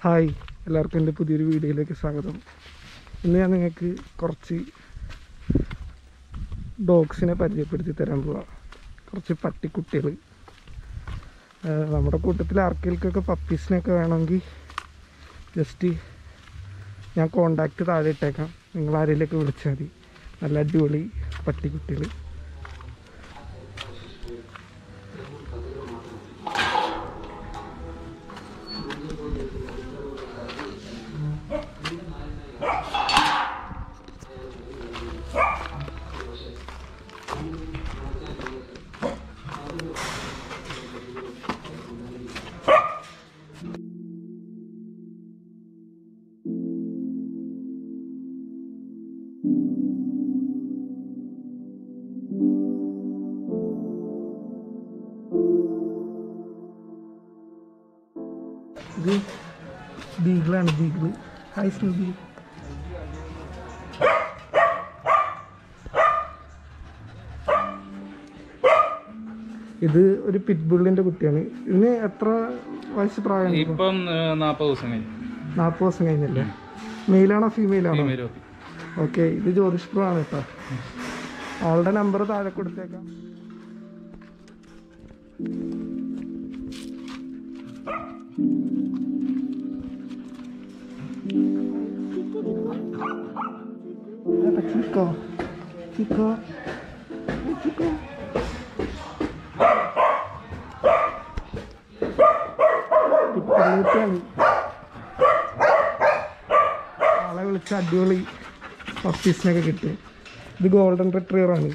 Hi എല്ലാവർക്കും എൻ്റെ പുതിയൊരു വീഡിയോയിലേക്ക് സ്വാഗതം ഇന്ന് ഞാൻ നിങ്ങൾക്ക് കുറച്ച് ഡോഗ്സിനെ പരിചയപ്പെടുത്തി തരാൻ പോവാം കുറച്ച് പട്ടിക്കുട്ടികൾ ആഹ് നമ്മുടെ കൂട്ടത്തിൽ ആർക്കെങ്കിലൊക്കെ പപ്പീസിനൊക്കെ വേണമെങ്കിൽ ജസ്റ്റ് ഞാൻ കോണ്ടാക്റ്റ് താഴെ ഇട്ടേക്കാം നിങ്ങൾ ആരെങ്കിലുമൊക്കെ വിളിച്ചാൽ മതി നല്ല അടിപൊളി പട്ടിക്കുട്ടികൾ ഇത് ബീഗിളാണ് ബീഗിള് ഹായ് സ്നൂബി ഇത് ഒരു പിറ്റ്ബുള്ളിന്റെ കുട്ടിയാണ് ഇതിന് എത്ര വയസ്സ് പ്രായം ഇപ്പം നാൽപ്പത് ദിവസം കഴിഞ്ഞു നാൽപ്പത് ദിവസം കഴിഞ്ഞല്ലേ മെയിലാണോ ഫീമെയിലാണോ ഫീമെയിൽ ഓക്കെ ഓക്കെ ഇത് ജ്യോതിഷ് പ്രോ ആണ് കേട്ടോ ആളുടെ നമ്പർ താഴെ കൊടുത്തേക്കാം ഏട്ടാ, ചിക്കോ ചിക്കോ ചിക്കോ കുട്ടിയാണ് ആളെ വിളിച്ച അടിപൊളി പപ്പീസിനൊക്കെ കിട്ടും ഇത് ഗോൾഡൻ റിട്രീവർ ആണ്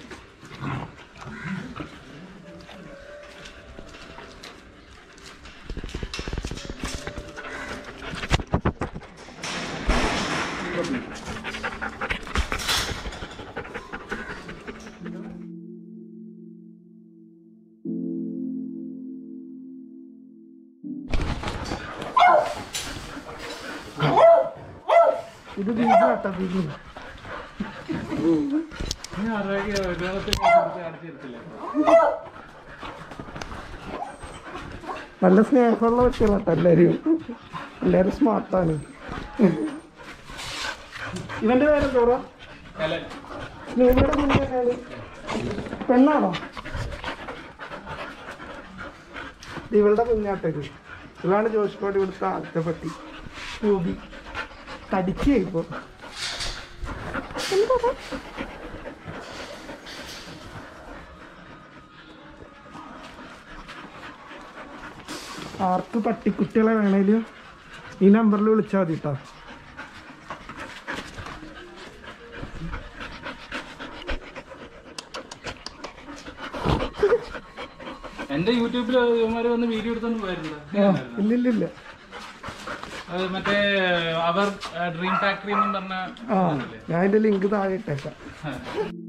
ഇത് ബീജാട്ടോ ബീജ് നല്ല സ്നേഹമുള്ള കുട്ടികളാട്ടോ എല്ലാവരും എല്ലാവരും സ്മാർട്ടാണ് ഇവന്റെ പേരെന്തോറ സ്നൂബിയുടെ കുഞ്ഞാണ് പെണ്ണാണോ ഇത് ഇവളുടെ കുഞ്ഞാട്ടത് ഇതാണ് ജോഷിക്കോട് ഇവിടുത്തെ ആദ്യത്തെ പട്ടി സ്നൂബി തടിക്കേ ഇപ്പൊ ആർക്ക് പട്ടിക്കുട്ടികളെ വേണേലും ഈ നമ്പറിൽ വിളിച്ചാൽ മതി കേട്ടോ എന്റെ യൂട്യൂബിൽ ഇവന്മാര് വന്ന് വീഡിയോ എടുത്തോണ്ട് പോയിരുന്നു ഇല്ലില്ലില്ല മറ്റേ അവർ ഡ്രീം ഫാക്ടറി എന്നും പറഞ്ഞ ആ ഞാൻ അതിന്റെ ലിങ്ക് താഴെ ഇട്ടേക്കാം ആ.